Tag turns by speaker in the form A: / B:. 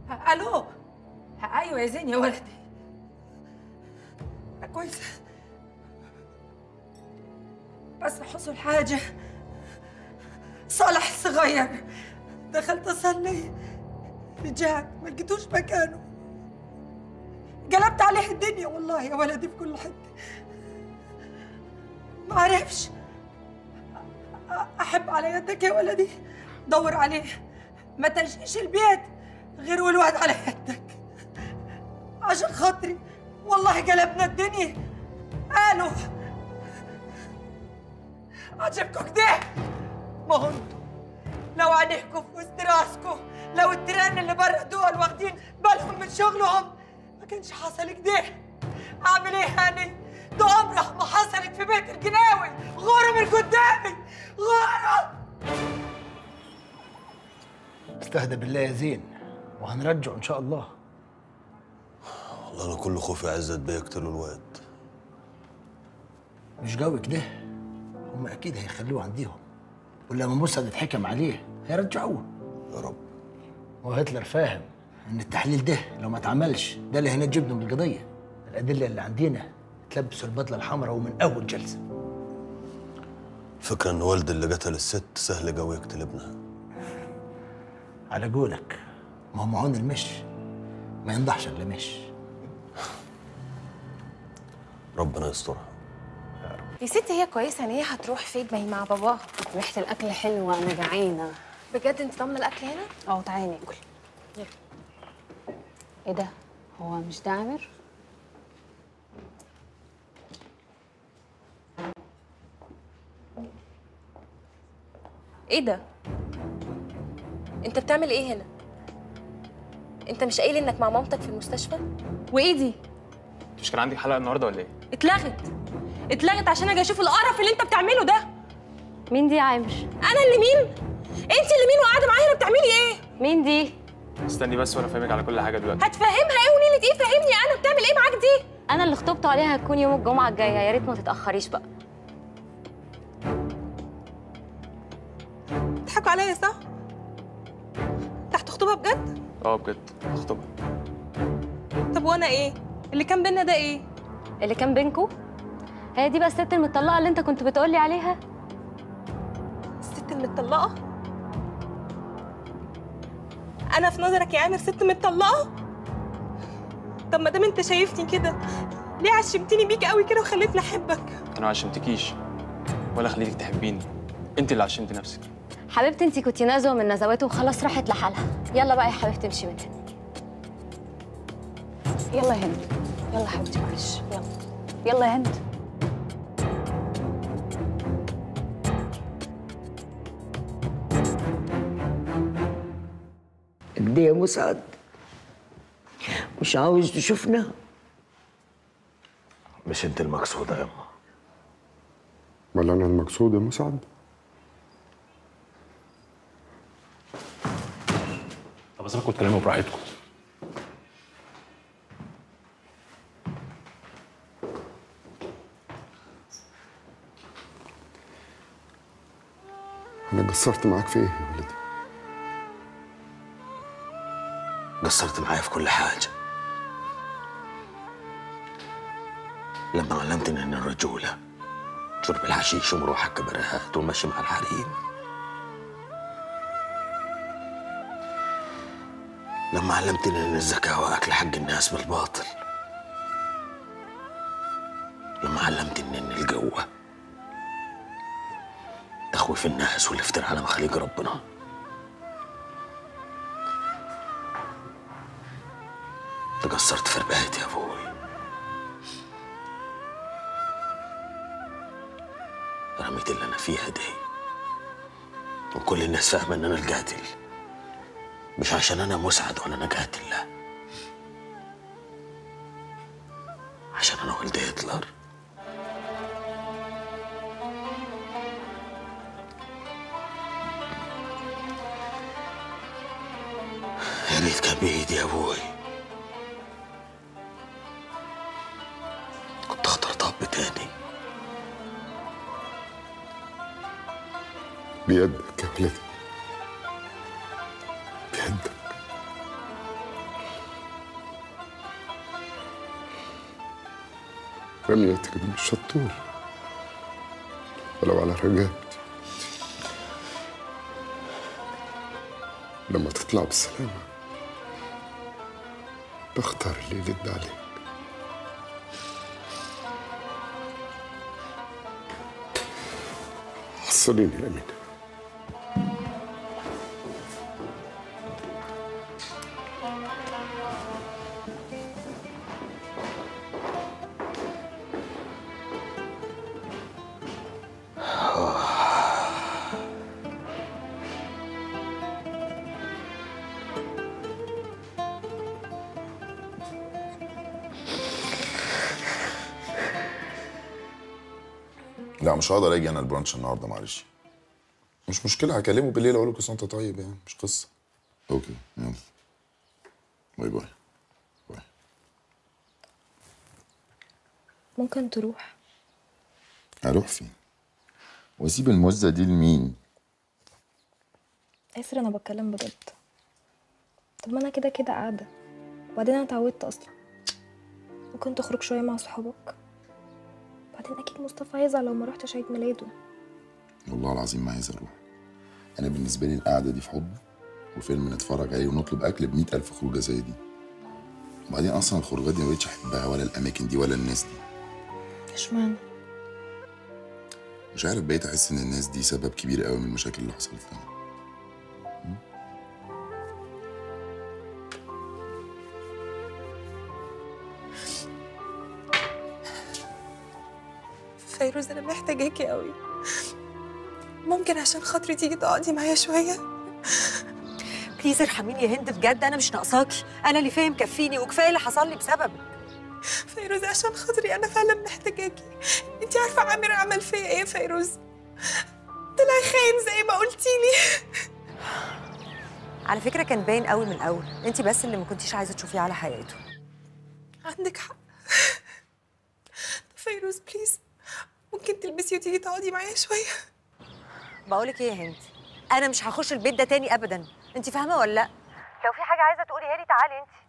A: الو ايوه يا زين يا ولدي كويسه بس حصل حاجه صالح الصغير دخلت اصلي رجعت ما لقيتوش مكانه قلبت عليه الدنيا والله يا ولدي في كل حته ما عرفش أ- احب على يدك يا ولدي دور عليه ما تجيش البيت غير والواد على يدك عشان خاطري والله قلبنا الدنيا قالوا عجبكم كده ما هو انتوا لو عينيكم في وسط راسكم لو التيران اللي برا دول واخدين بالهم من شغلهم ما كانش حصل كده اعمل ايه هاني ده عمره ما حصلت في بيت الجناوي غوروا من قدامي غوروا
B: استهدى بالله يا زين وهنرجعه ان شاء الله
C: والله انا كل خوفي عزت بيه يقتلوا الواد
B: مش قوي كده هم اكيد هيخلوه عنديهم ولما مسعد اتحكم عليه هيرجعوه
C: يا رب
B: وهتلر فاهم ان التحليل ده لو ما اتعملش ده اللي هينجبنا من القضيه الادله اللي عندنا تلبسوا البدله الحمراء ومن اول جلسه
C: الفكرة ان والد اللي قتل الست سهل قوي يقتل ابنها
B: على قولك ما هو معون المش ما ينضحش الا مش
C: ربنا يسترها
D: يا ستي هي كويسه ان هي هتروح فين ما هي مع باباها
E: ريحة الأكل حلوة أنا جعانة
D: بجد انت ضامنه الاكل هنا
E: أه تعالي ناكل إيه ده؟ هو مش ده عامر؟
D: ايه ده انت بتعمل ايه هنا انت مش قايل انك مع مامتك في المستشفى وايه دي
F: مش كان عندك حلقه النهارده ولا ايه؟
D: اتلغت اتلغت عشان اجي اشوف القرف اللي انت بتعمله ده
E: مين دي يا عامر؟
D: انا اللي مين انت اللي مين وقاعده معايا هنا بتعملي ايه
E: مين دي؟
F: استني بس وانا فاهمك على كل حاجه دلوقتي
D: هتفهمها ايه ونيلة ايه فهمني انا بتعمل ايه معاك دي
E: أنا اللي خطبت عليها هتكون يوم الجمعة الجاية يا ريت ما تتأخريش بقى
D: بتضحكوا عليا صح انت هتخطبها بجد
F: اه بجد هخطبها
D: طب وانا ايه اللي كان بينا ده ايه
E: اللي كان بينكو هي دي بقى الست المطلقة اللي أنت كنت بتقولي عليها
D: الست المطلقه انا في نظرك يا عامر ست مطلقه طب ما دام انت شايفني كده ليه عشمتني بيك قوي كده وخليتني احبك
F: انا ما عشمتكيش ولا خليتك تحبيني انت اللي عشمتي نفسك
E: حبيبتي أنت كنتي نازوة من نزواته وخلاص راحت لحالها يلا بقى يا حبيبتي امشي من هنا يلا يا هند يلا يا حبيبتي معلش يلا يلا يا هند
G: قد يا مسعد مش عاوز تشوفنا
B: مش انت المقصوده يا اما
H: ولا انا المقصود يا مسعد
I: طب اسيبكم تتكلموا براحتكم
H: انا قصرت معاك في ايه يا ولدي
B: قصرت معايا في كل حاجه لما علمتني ان الرجوله شرب الحشيش ومروح الكبريهات والمشي مع الحريم لما علمتني ان الزكاه واكل حق الناس بالباطل لما علمتني ان القوه تخويف الناس والافتراء على مخاليق ربنا تقصرت في ربايتي يا ابوي رميت اللي انا فيها دي وكل الناس فاهمه ان انا القاتل مش عشان انا مسعد ولا انا قاتل لا عشان انا ولد هتلر يا ريت كان بايدي يا ابوي كنت اخترت اب تاني
H: بيدك يا ولدي بيدك رميتك دي مش هتطول ولو على رجاء لما تطلع بالسلامة بختار اللي يلد عليك حصليني يا أمينة
J: لا مش هقدر اجي انا البرانش النهارده معلش مش مشكله هكلمه بالليل اقول له كل سنه وانت طيب يعني مش قصه اوكي يلا باي باي باي
D: ممكن تروح
J: هروح فين واسيب المزه دي لمين
D: ياسر انا بتكلم بجد طب ما انا كده كده قاعده وبعدين انا اتعودت اصلا ممكن تخرج شويه مع صحابك بعدين اكيد مصطفى هيزعل لو ما رحتش عيد ميلاده
J: والله العظيم ما عايز اروح انا بالنسبه لي القعده دي في حضن وفيلم نتفرج عليه ونطلب اكل ب ألف خروجه زي دي وبعدين اصلا الخروجات دي ما بقتش احبها ولا الاماكن دي ولا الناس دي
D: اشمعنى
J: مش عارف بقيت احس ان الناس دي سبب كبير قوي من المشاكل اللي حصلت لنا
A: فيروز انا محتاجاكي قوي ممكن عشان خاطري تيجي تقعدي معايا شويه
K: بليز ارحميني يا هند بجد انا مش ناقصاكي انا اللي فاهم كفيني وكفايه اللي حصل لي بسببك
A: فيروز عشان خاطري انا فعلا محتاجاكي انت عارفه عامر عمل فيا ايه يا فيروز طلع خاين زي ما قلتي لي
K: على فكره كان باين قوي من الاول انت بس اللي ما كنتيش عايزه تشوفيه على حقيقته
A: عندك حق فيروز بليز ممكن تلبسي وتيجي تقعدي معايا شويه
K: بقولك ايه يا هند انا مش هخش البيت ده تاني ابدا انت فاهمه ولا لا لو في حاجه عايزه تقوليها لي تعالي انت